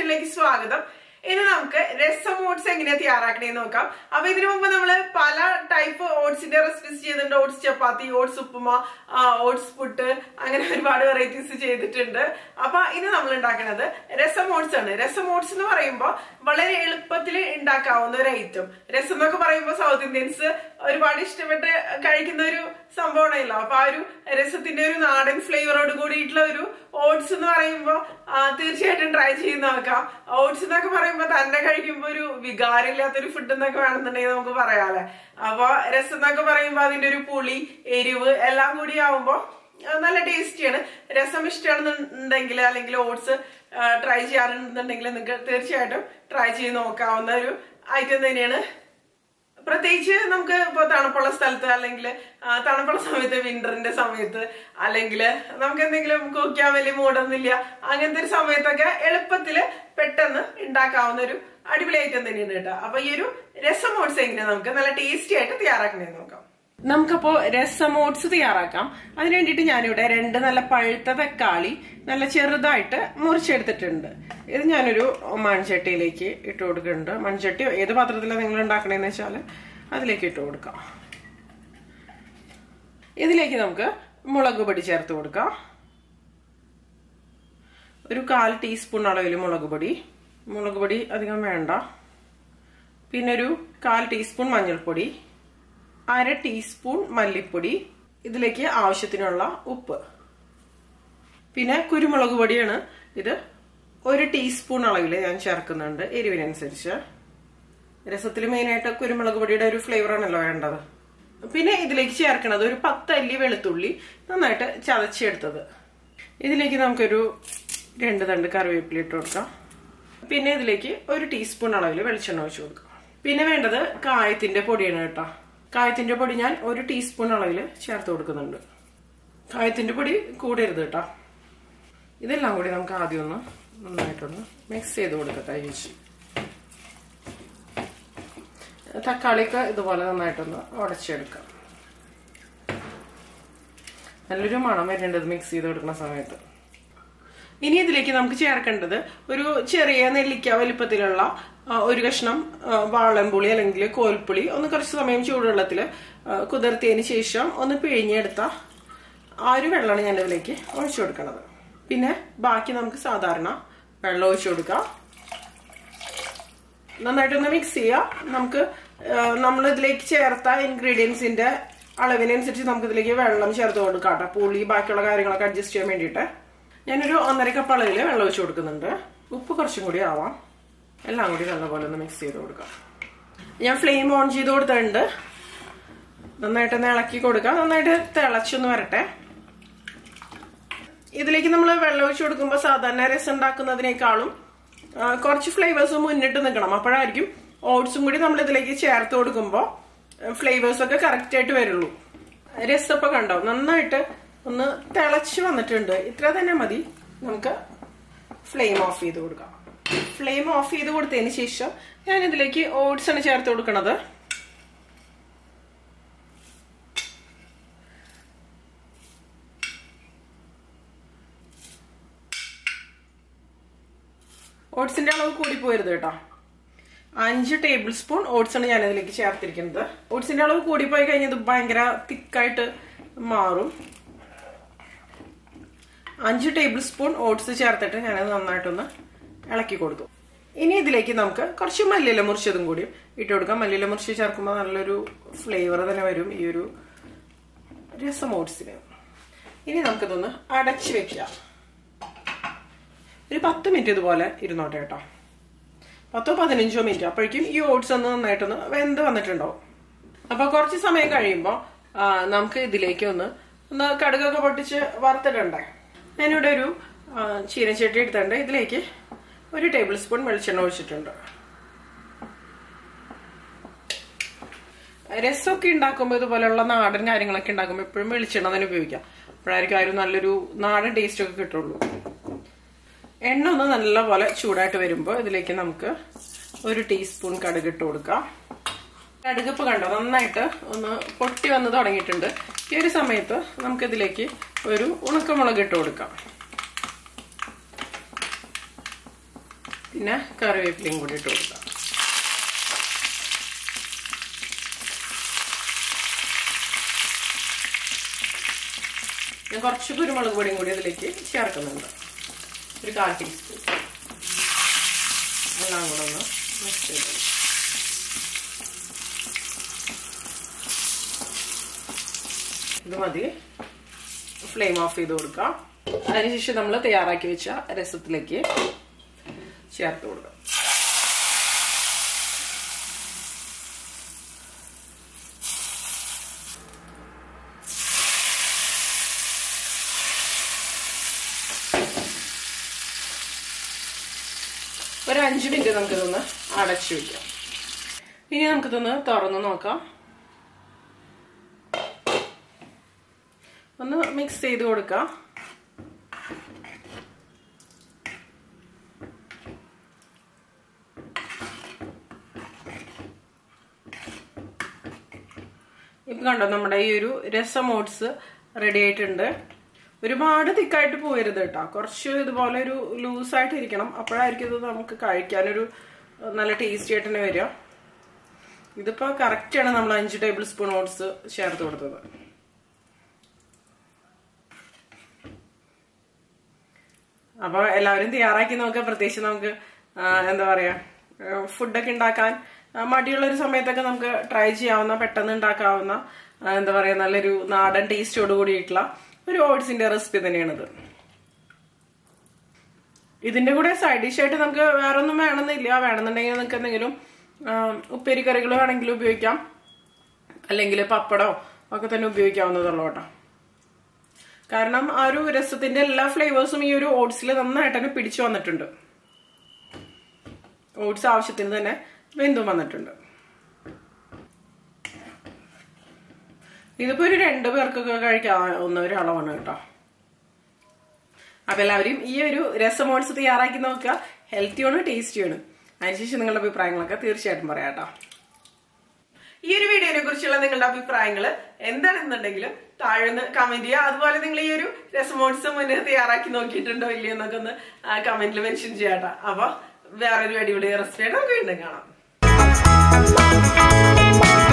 വീഡിയോയിലേക്ക് സ്വാഗതം ഇനി നമുക്ക് രസം ഓട്സ് എങ്ങനെയാ തയ്യാറാക്കണേന്ന് നോക്കാം അപ്പൊ ഇതിനു മുമ്പ് നമ്മള് പല ടൈപ്പ് ഓട്സിന്റെ റെസിപ്പീസ് ചെയ്തിട്ടുണ്ട് oats chapati oats upma oats puttu അങ്ങനെ ഒരുപാട് വെറൈറ്റീസ് ചെയ്തിട്ടുണ്ട് അപ്പൊ ഇന്ന് നമ്മൾ ഉണ്ടാക്കുന്നത് രസം ഓട്സ് ആണ് രസം ഓട്സ് എന്ന് പറയുമ്പോൾ വളരെ എളുപ്പത്തിൽ ഉണ്ടാക്കാവുന്ന ഒരു ഐറ്റം രസം എന്നൊക്കെ പറയുമ്പോൾ സൗത്ത് ഇന്ത്യൻസ് ഒരുപാട് ഇഷ്ടപ്പെട്ട് കഴിക്കുന്ന ഒരു സംഭവമാണല്ലോ അപ്പൊ ആ ഒരു രസത്തിന്റെ ഒരു നാടൻ ഫ്ലേവറോട് കൂടിയിട്ടുള്ള ഒരു ഓട്സ് എന്ന് പറയുമ്പോൾ തീർച്ചയായിട്ടും ട്രൈ ചെയ്ത് നോക്കാം ഓട്സ് എന്നൊക്കെ പറയുമ്പോൾ തന്നെ കഴിക്കുമ്പോൾ ഒരു വികാരമില്ലാത്തൊരു ഫുഡ് എന്നൊക്കെ വേണമെന്നുണ്ടെങ്കിൽ നമുക്ക് പറയാല്ലേ അപ്പൊ രസം എന്നൊക്കെ പറയുമ്പോൾ അതിന്റെ ഒരു പുളി എരിവ് എല്ലാം കൂടി ആവുമ്പോൾ നല്ല ടേസ്റ്റിയാണ് രസം ഇഷ്ടമാണെന്നുണ്ടെങ്കിൽ അല്ലെങ്കിൽ ഓട്സ് ട്രൈ ചെയ്യാറുണ്ടെന്നുണ്ടെങ്കിൽ നിങ്ങൾക്ക് തീർച്ചയായിട്ടും ട്രൈ ചെയ്ത് നോക്കാവുന്ന ഒരു ഐറ്റം തന്നെയാണ് പ്രത്യേകിച്ച് നമുക്ക് ഇപ്പൊ തണുപ്പുള്ള സ്ഥലത്ത് അല്ലെങ്കിൽ തണുപ്പുള്ള സമയത്ത് വിന്ററിന്റെ സമയത്ത് അല്ലെങ്കിൽ നമുക്ക് എന്തെങ്കിലും കുക്കാൻ വലിയ മൂടൊന്നുമില്ല അങ്ങനത്തെ ഒരു സമയത്തൊക്കെ എളുപ്പത്തില് പെട്ടെന്ന് ഉണ്ടാക്കാവുന്ന ഒരു അടിപൊളി ഐറ്റം തന്നെയാണ് കേട്ടോ അപ്പൊ ഈ ഒരു രസം ഓട്സ് എങ്ങനെ നമുക്ക് നല്ല ടേസ്റ്റി ആയിട്ട് തയ്യാറാക്കണേന്ന് നോക്കാം നമുക്കപ്പോ രസം ഓട്സ് തയ്യാറാക്കാം അതിന് വേണ്ടിയിട്ട് ഞാനിവിടെ രണ്ട് നല്ല പഴുത്ത തക്കാളി നല്ല ചെറുതായിട്ട് മുറിച്ചെടുത്തിട്ടുണ്ട് ഇത് ഞാനൊരു മൺചട്ടിയിലേക്ക് ഇട്ട് കൊടുക്കുന്നുണ്ട് മൺചട്ടിയോ ഏത് പാത്രത്തിലാണ് നിങ്ങൾ ഉണ്ടാക്കണേന്ന് വെച്ചാൽ അതിലേക്ക് ഇട്ട് കൊടുക്കാം ഇതിലേക്ക് നമുക്ക് മുളക് പൊടി ചേർത്ത് കൊടുക്കാം ഒരു കാൽ ടീസ്പൂൺ അളവിൽ മുളക് പൊടി മുളക് പൊടി അധികം വേണ്ട പിന്നെ ഒരു കാൽ ടീസ്പൂൺ മഞ്ഞൾപ്പൊടി അര ടീസ്പൂൺ മല്ലിപ്പൊടി ഇതിലേക്ക് ആവശ്യത്തിനുള്ള ഉപ്പ് പിന്നെ കുരുമുളക് പൊടിയാണ് ഇത് ഒരു ടീസ്പൂൺ അളവിൽ ഞാൻ ചേർക്കുന്നുണ്ട് എരിവിനനുസരിച്ച് രസത്തിൽ മെയിനായിട്ട് കുരുമുളക് പൊടിയുടെ ഒരു ഫ്ലേവർ ആണല്ലോ വേണ്ടത് പിന്നെ ഇതിലേക്ക് ചേർക്കുന്നത് ഒരു പത്തല്ലി വെളുത്തുള്ളി നന്നായിട്ട് ചതച്ചെടുത്തത് ഇതിലേക്ക് നമുക്കൊരു രണ്ട് തണ്ട് കറിവേപ്പില ഇട്ട് കൊടുക്കാം പിന്നെ ഇതിലേക്ക് ഒരു ടീസ്പൂൺ അളവിൽ വെളിച്ചെണ്ണ ഒഴിച്ചു കൊടുക്കാം പിന്നെ വേണ്ടത് കായത്തിന്റെ പൊടിയാണ് കേട്ടോ കായത്തിന്റെ പൊടി ഞാൻ ഒരു ടീസ്പൂൺ അളവിൽ ചേർത്ത് കൊടുക്കുന്നുണ്ട് കായത്തിന്റെ പൊടി കൂടരുത് കേട്ടോ ഇതെല്ലാം കൂടി നമുക്ക് ആദ്യം ഒന്ന് നന്നായിട്ടൊന്ന് മിക്സ് ചെയ്ത് കൊടുക്കട്ടെ ചേച്ചി തക്കാളിയൊക്കെ ഇതുപോലെ നന്നായിട്ടൊന്ന് ഉടച്ചെടുക്കാം നല്ലൊരു മണം വരുന്നുണ്ട് മിക്സ് ചെയ്ത് കൊടുക്കുന്ന സമയത്ത് ഇനി ഇതിലേക്ക് നമുക്ക് ചേർക്കേണ്ടത് ഒരു ചെറിയ നെല്ലിക്ക വലിപ്പത്തിലുള്ള ഒരു കഷ്ണം വാളൻപുളി അല്ലെങ്കിൽ കോൽപ്പുളി ഒന്ന് കുറച്ച് സമയം ചൂടുവെള്ളത്തിൽ കുതിർത്തിയതിന് ശേഷം ഒന്ന് പിഴിഞ്ഞെടുത്ത ആ ഒരു വെള്ളമാണ് ഞാൻ ഇതിലേക്ക് ഒഴിച്ചു കൊടുക്കുന്നത് പിന്നെ ബാക്കി നമുക്ക് സാധാരണ വെള്ളം ഒഴിച്ചു കൊടുക്കാം നന്നായിട്ടൊന്ന് മിക്സ് ചെയ്യുക നമുക്ക് നമ്മൾ ഇതിലേക്ക് ചേർത്ത ഇൻഗ്രീഡിയൻസിന്റെ അളവിനനുസരിച്ച് നമുക്ക് ഇതിലേക്ക് വെള്ളം ചേർത്ത് കൊടുക്കാം കേട്ടോ പുളി ബാക്കിയുള്ള കാര്യങ്ങളൊക്കെ അഡ്ജസ്റ്റ് ചെയ്യാൻ വേണ്ടിയിട്ട് ഞാനൊരു ഒന്നര കപ്പ് അളവിൽ വെള്ളം ഒഴിച്ച് കൊടുക്കുന്നുണ്ട് ഉപ്പ് കുറച്ചും കൂടി ആവാം എല്ലാം കൂടി നല്ലപോലെ ഒന്ന് മിക്സ് ചെയ്ത് കൊടുക്കാം ഞാൻ ഫ്ലെയിം ഓൺ ചെയ്ത് കൊടുത്തിട്ടുണ്ട് നന്നായിട്ടൊന്ന് ഇളക്കി കൊടുക്കാം നന്നായിട്ട് തിളച്ചൊന്ന് വരട്ടെ ഇതിലേക്ക് നമ്മൾ വെള്ളം ഒഴിച്ച് കൊടുക്കുമ്പോൾ സാധാരണ രസം ഉണ്ടാക്കുന്നതിനേക്കാളും കുറച്ച് ഫ്ലേവേഴ്സ് മുന്നിട്ട് നിൽക്കണം അപ്പോഴായിരിക്കും ഓട്സും കൂടി നമ്മൾ ഇതിലേക്ക് ചേർത്ത് കൊടുക്കുമ്പോൾ ഫ്ലേവേഴ്സ് ഒക്കെ കറക്റ്റ് ആയിട്ട് വരുള്ളൂ രസമൊക്കെ കണ്ടോ നന്നായിട്ട് ഒന്ന് തിളച്ച് വന്നിട്ടുണ്ട് ഇത്ര തന്നെ മതി നമുക്ക് ഫ്ലെയിം ഓഫ് ചെയ്ത് കൊടുക്കാം ഫ്ലെയിം ഓഫ് ചെയ്ത് കൊടുത്തതിന് ശേഷം ഞാൻ ഇതിലേക്ക് ഓട്സ് ആണ് ചേർത്ത് കൊടുക്കുന്നത് ഓട്സിന്റെ അളവ് കൂടി പോരുത് കേട്ടോ അഞ്ച് ടേബിൾ സ്പൂൺ ഓട്സ് ആണ് ഞാൻ ഇതിലേക്ക് ചേർത്തിരിക്കുന്നത് ഓട്സിന്റെ അളവ് കൂടിപ്പോയി കഴിഞ്ഞത് ഭയങ്കര തിക്കായിട്ട് മാറും അഞ്ച് ടേബിൾ സ്പൂൺ ഓട്സ് ചേർത്തിട്ട് ഞാനത് നന്നായിട്ടൊന്ന് ഇളക്കി കൊടുത്തു ഇനി ഇതിലേക്ക് നമുക്ക് കുറച്ച് മല്ലിയില മുറിച്ചതും കൂടി ഇട്ട് കൊടുക്കാം മല്ലിയില മുറിച്ച് ചേർക്കുമ്പോൾ നല്ലൊരു ഫ്ലേവർ തന്നെ വരും ഈ ഒരു രസം ഓട്സിന് ഇനി നമുക്കിതൊന്ന് അടച്ചു വെക്കാം ഒരു പത്ത് മിനിറ്റ് ഇതുപോലെ ഇരുന്നോട്ടെ കേട്ടോ പത്തോ പതിനഞ്ചോ മിനിറ്റ് അപ്പോഴേക്കും ഈ ഓട്സ് ഒന്ന് നന്നായിട്ടൊന്ന് വെന്ത് വന്നിട്ടുണ്ടാവും അപ്പൊ കുറച്ച് സമയം കഴിയുമ്പോൾ നമുക്ക് ഇതിലേക്ക് ഒന്ന് ഒന്ന് കടുകൊക്കെ പൊട്ടിച്ച് വറുത്തിട്ടുണ്ടേ ഞാനിവിടെ ഒരു ചീനച്ചട്ടി എടുത്തിട്ടുണ്ട് ഇതിലേക്ക് ഒരു ടേബിൾ സ്പൂൺ വെളിച്ചെണ്ണ ഒഴിച്ചിട്ടുണ്ട് രസമൊക്കെ ഉണ്ടാക്കുമ്പോൾ ഇതുപോലെയുള്ള നാടൻ കാര്യങ്ങളൊക്കെ ഉണ്ടാക്കുമ്പോൾ എപ്പോഴും വെളിച്ചെണ്ണ തന്നെ ഉപയോഗിക്കാം അപ്പോഴായിരിക്കും ആ ഒരു നല്ലൊരു നാടൻ ടേസ്റ്റ് ഒക്കെ കിട്ടുള്ളൂ എണ്ണ ഒന്ന് നല്ലപോലെ ചൂടായിട്ട് വരുമ്പോൾ ഇതിലേക്ക് നമുക്ക് ഒരു ടീസ്പൂൺ കടുക് ഇട്ട് കൊടുക്കാം കടുകപ്പ് കണ്ടോ നന്നായിട്ട് ഒന്ന് പൊട്ടി വന്ന് തുടങ്ങിയിട്ടുണ്ട് ഈ ഒരു സമയത്ത് നമുക്കിതിലേക്ക് ഒരു ഉണക്കമുളക് ഇട്ട് കൊടുക്കാം പിന്നെ കറിവേപ്പിലയും കൂടി ഇട്ട് കൊടുക്കാം ഞാൻ കുറച്ച് കുരുമുളക് പൊടിയും കൂടി ഇതിലേക്ക് ചേർക്കുന്നുണ്ട് ഒരു കാൽ ടീസ്പൂൺ എല്ലാം കൂടെ ഒന്ന് മിക്സ് ചെയ്ത് ഇത് മതി ഫ്ലെയിം ഓഫ് ചെയ്ത് കൊടുക്കാം അതിനുശേഷം നമ്മൾ തയ്യാറാക്കി വെച്ച രസത്തിലേക്ക് ചേർത്ത് കൊടുക്കാം ഒരു അഞ്ച് മിനിറ്റ് നമുക്കിതൊന്ന് അടച്ചു വയ്ക്കാം ഇനി നമുക്കിതൊന്ന് തുറന്ന് നോക്കാം ഒന്ന് മിക്സ് ചെയ്ത് കൊടുക്കാം ഇപ്പം കണ്ടോ നമ്മുടെ ഈ ഒരു രസം ഓട്സ് റെഡി ആയിട്ടുണ്ട് ഒരുപാട് തിക്കായിട്ട് പോയരുത് കേട്ടോ കുറച്ച് ഇതുപോലെ ഒരു ലൂസായിട്ട് ഇരിക്കണം അപ്പോഴായിരിക്കും ഇത് നമുക്ക് കഴിക്കാനൊരു നല്ല ടേസ്റ്റി ആയിട്ട് തന്നെ വരിക ഇതിപ്പോ കറക്റ്റാണ് നമ്മൾ അഞ്ച് ടേബിൾ സ്പൂൺ ഓട്സ് ചേർത്ത് കൊടുത്തത് അപ്പോൾ എല്ലാവരും തയ്യാറാക്കി നോക്കുക പ്രത്യേകിച്ച് നമുക്ക് എന്താ പറയാ ഫുഡൊക്കെ ഉണ്ടാക്കാൻ മടിയുള്ള ഒരു സമയത്തൊക്കെ നമുക്ക് ട്രൈ ചെയ്യാവുന്ന പെട്ടെന്ന് ഉണ്ടാക്കാവുന്ന എന്താ പറയാ നല്ലൊരു നാടൻ ടേസ്റ്റോട് കൂടിയിട്ടുള്ള ഒരു ഓട്സിന്റെ റെസിപ്പി തന്നെയാണിത് ഇതിന്റെ കൂടെ സൈഡ് ഡിഷ് ആയിട്ട് നമുക്ക് വേറെ ഒന്നും വേണമെന്നില്ല വേണമെന്നുണ്ടെങ്കിൽ നിങ്ങൾക്ക് എന്തെങ്കിലും ഉപ്പേരി കറികൾ വേണമെങ്കിലും ഉപയോഗിക്കാം അല്ലെങ്കിൽ പപ്പടോ ഒക്കെ തന്നെ ഉപയോഗിക്കാവുന്നതുള്ളൂ കേട്ടോ കാരണം ആ ഒരു രസത്തിന്റെ എല്ലാ ഫ്ലേവേഴ്സും ഈ ഒരു ഓട്സിൽ നന്നായിട്ട് തന്നെ പിടിച്ചു വന്നിട്ടുണ്ട് ഓട്സ് ആവശ്യത്തിന് തന്നെ വെന്തും വന്നിട്ടുണ്ട് ഇതിപ്പോ ഒരു രണ്ടു പേർക്കൊക്കെ കഴിക്കാവുന്ന ഒരു അളവാണ് കേട്ടോ അപ്പൊ എല്ലാവരും ഈ ഒരു രസം ഓട്സ് തയ്യാറാക്കി നോക്കുക ഹെൽത്തിയാണ് ടേസ്റ്റിയാണ് അതിനുശേഷം നിങ്ങളുടെ അഭിപ്രായങ്ങളൊക്കെ തീർച്ചയായിട്ടും പറയാം കേട്ടോ ഈ ഒരു വീഡിയോനെ കുറിച്ചുള്ള നിങ്ങളുടെ അഭിപ്രായങ്ങൾ എന്താണെന്നുണ്ടെങ്കിലും താഴ്ന്ന് കമന്റ് ചെയ്യുക അതുപോലെ നിങ്ങൾ ഈ ഒരു രസമോട്സ് മുന്നേ തയ്യാറാക്കി നോക്കിയിട്ടുണ്ടോ ഇല്ലയോ എന്നൊക്കെ ഒന്ന് കമന്റിൽ മെൻഷൻ ചെയ്യാട്ടോ അപ്പൊ വേറൊരു അടിപൊളി റെസിപ്പി നമുക്ക് വീണ്ടും കാണാം